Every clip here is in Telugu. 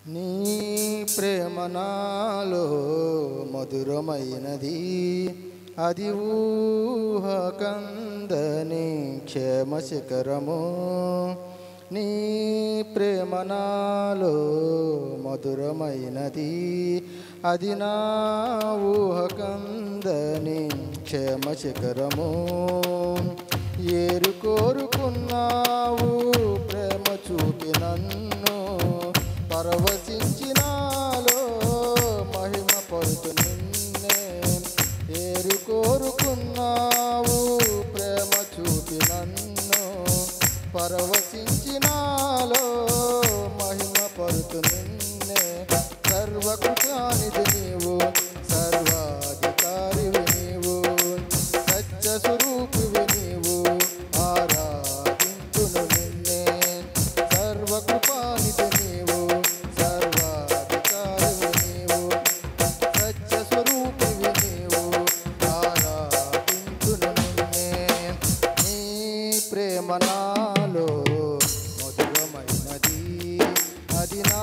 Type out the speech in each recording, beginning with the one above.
నీ ప్రేమ నాలో మధురమైనది అది ఊహకందని క్షేమ శిఖరము నీ ప్రేమ నాలో మధురమైనది అది నా ఊహకందని క్షేమ శిఖరము ఏరు కోరుకున్నావు ప్రేమ చూపి నన్ను పరవశించినాలో మహిమ పడుతు నిన్నే ఏరు కోరుకున్నావు ప్రేమ చూపి నన్ను పరవశించినాలో మహిమ పడుతు నిన్నే సర్వకృతానిది నీవు సర్వాధికారివి నీవు సత్య స్వరూపివి నీవు ఆరాధించును నిన్నే సర్వకృపానిది నీవు సర్వాధికారివి నీవు సత్య స్వరూపివి నీవు ఆరాధించును నిన్నే నీ ప్రేమ నాలో మధురమైనది అది నా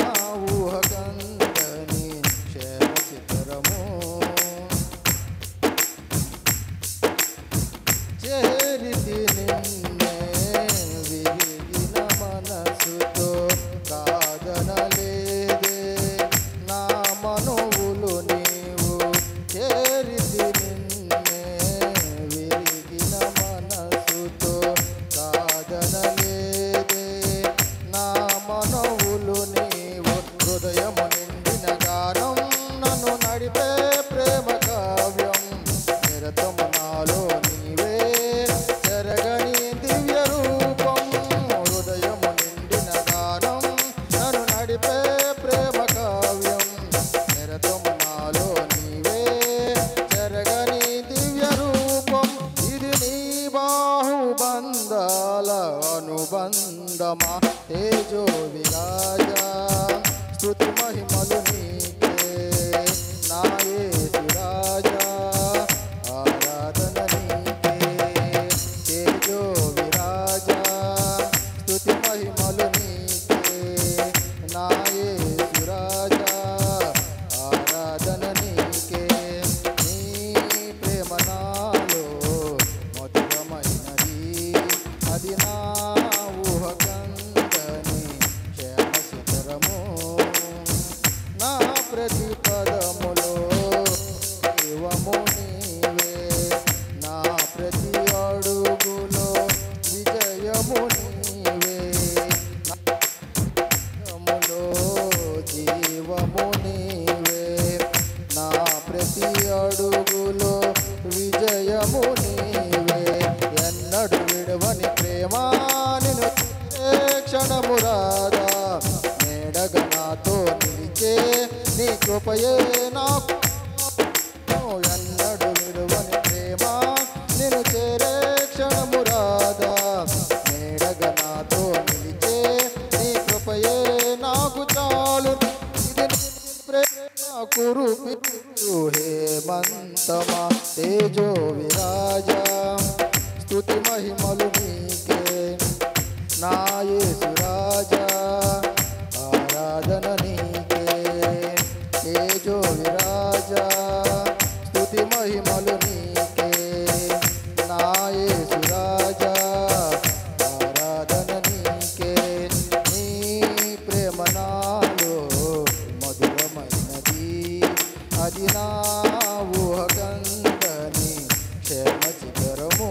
ఊహకందని క్షేమ శిఖరము చేరితి నిన్నే విరిగిన మనసుతో కాదనలేదే నా మనవులు నీవు చేరితి నిన్నే విరిగిన మనసుతో కాదనలేదే నా మనవులు నీవు హృదయము నిండిన గానం నన్ను నడిపే ప్రేమ కావ్యం నిరతము నాలో నీవే చెరగని దివ్య రూపం హృదయము నిండిన గానం నన్ను నడిపే ప్రేమ కావ్యం నిరతము నాలో నీవే చెరగని దివ్య రూపం ఇది నీ బాహుబంధాల అనుబంధమా తేజో విరాజా స్తుతి మహిమలు నీకే నా యేసు రాజా ఆరాధన నీకే తేజో విరాజా స్తుతి మహిమలు నీకే నా యేసు రాజా ఆరాధన నీకే నీ ప్రేమ నాలో మధురమైనది అది నా ఊహకందని క్షేమ శిఖరము నా ప్రతి పదములో జీవము నీవే నా ప్రతి అడుగులో విజయము నీవే నా జీవములో జీవము నీవే నా ప్రతి అడుగులో విజయము నీవే ఎన్నడు విడవని ప్రేమ నిన్ను చూసే క్షణము రాదా మేడగ నాతో నిలిచే నీ కృపయే నాకు ఎన్నడు విడువని ప్రేమ నేను చేరే క్షణము రాదా మేడగ నాతో నిలిచే నీ కృపయే నాకు చాలు ఇది నీ ప్రేమ కురుపిరు హేమంతమా తేజో విరాజా స్తుతి మహిమలు నీకే నా యేసు రాజా ఆరాధన నీకే తేజో విరాజా స్తుతి మహిమలు నీకే నా యేసు రాజా ఆరాధన నీకే నీ ప్రేమ నాలో మధురమైనది అది నా ఊహకందని క్షేమ శిఖరము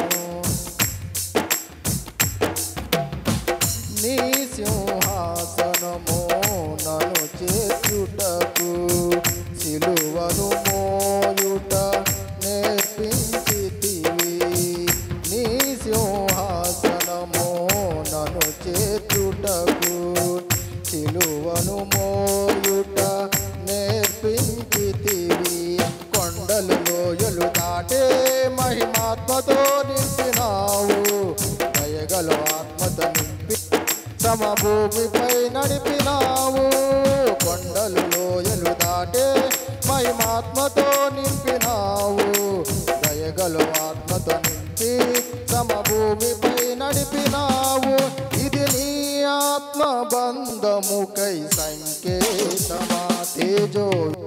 నీ సింహాసనము నన్ను చేర్చుటకు సిలువను మోయుట నేర్పించితివి నీ సింహాసనము నన్ను చేర్చుటకు సిలువను మోయుట నేర్పించితివి కొండలు లోయలు దాటే మహిమాత్మతో నింపినావు దయగల ఆత్మతో నింపి సమభూమిపై నడిపినావు కొండలు లోయలు దాటే మహిమాత్మతో నింపినావు దయగల ఆత్మతో నింపి సమభూమిపై నడిపినావు ఇది నీ ఆత్మ బంధముకై సంకేతమా తేజో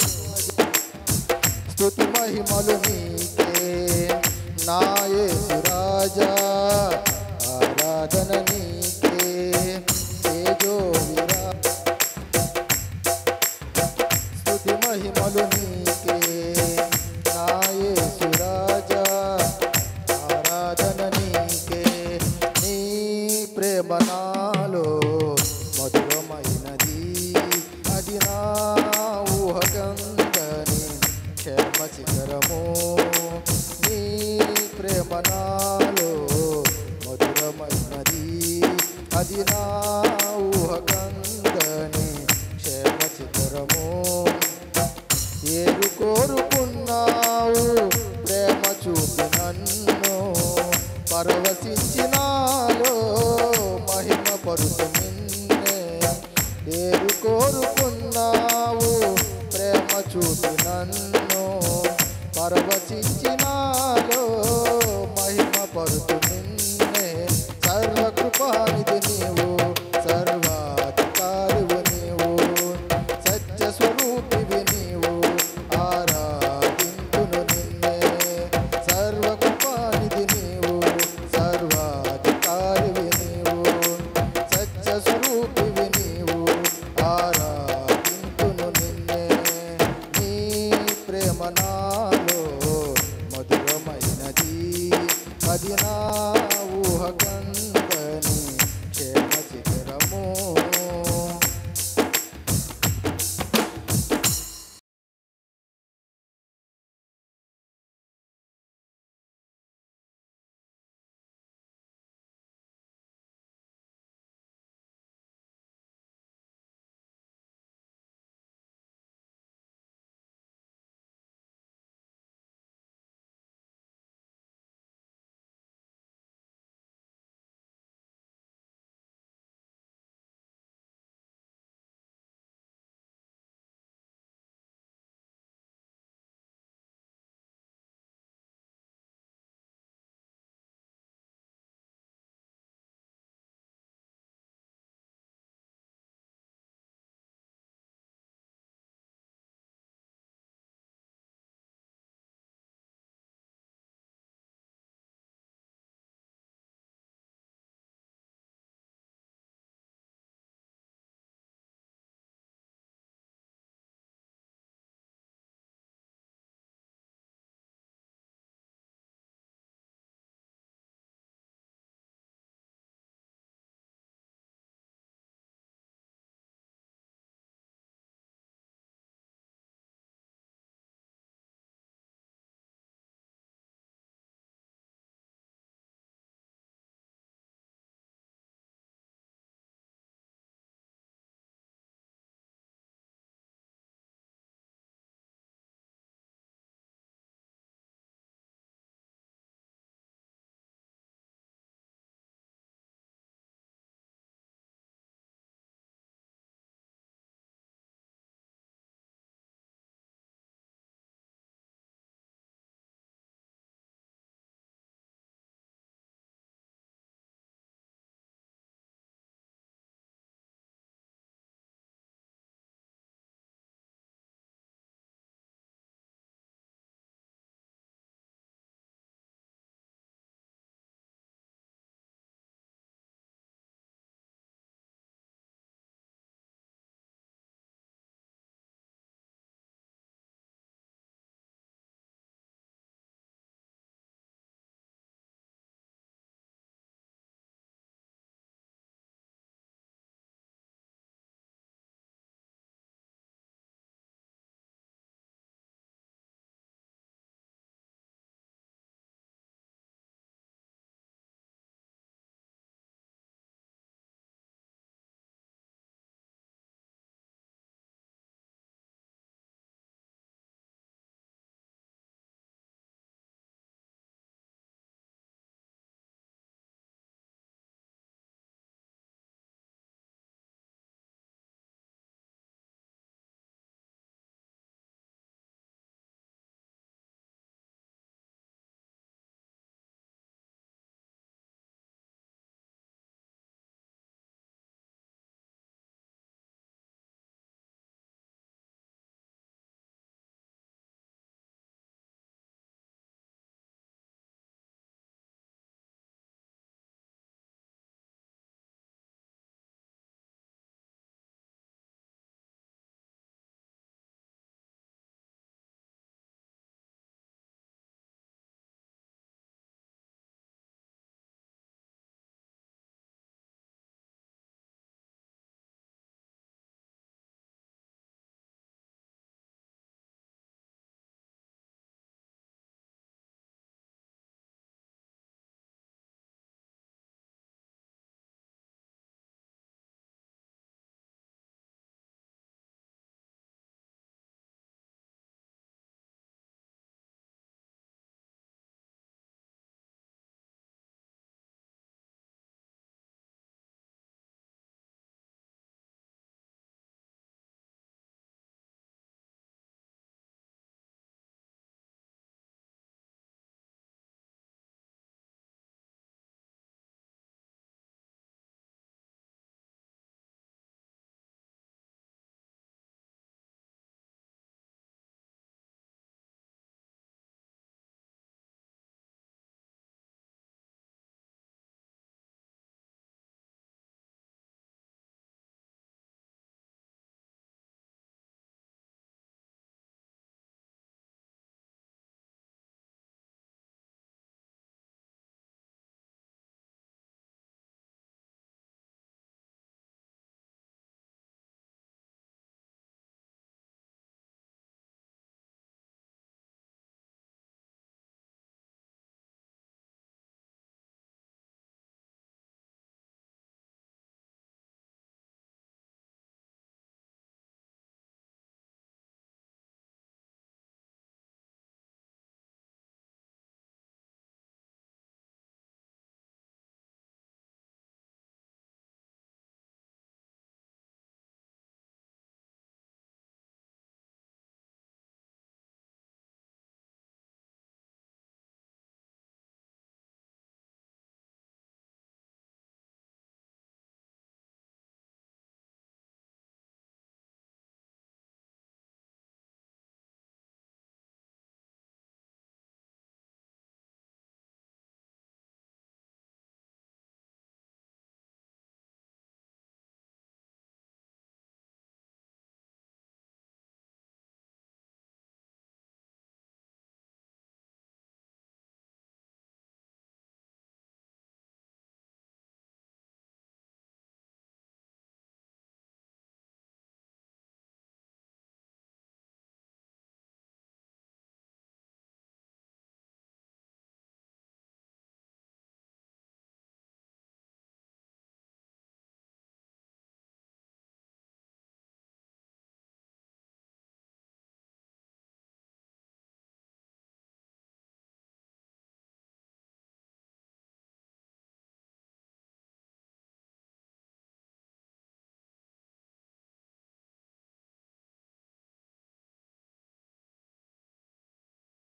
స్తుతి మహిమలు నీకే నాయసు రాజా ఆరాధన నీకే తేజో విరా స్తుతి మహిమలు నీకే నాయసు రాజా ఆరాధన నీకే నీ ప్రేమ నాలో మధురమైనది అది నా ఊహకందని క్షేమ శిఖరము నీ ప్రేమ నాలో మధురమైనది అది నా ఊహకందని క్షేమ శిఖరము ఏరు కోరుకున్నావు ప్రేమ చూపి నన్ను పరవశించినాలో మహిమ పరుసు నిన్నే ఏరు కోరుకున్నావు ప్రేమ చూపి నన్ను పరవశించినాలో మహిమ పరుసు నిన్నే సర్వకృపానిధి నీవు సర్వాధికారివు నీవు సత్య స్వరూపివి నీవు ఆరాధింతును నిన్నే సర్వకృపానిధి నీవు సర్వాధికారివి నీవు సత్య స్వరూపివి నీవు ఆరా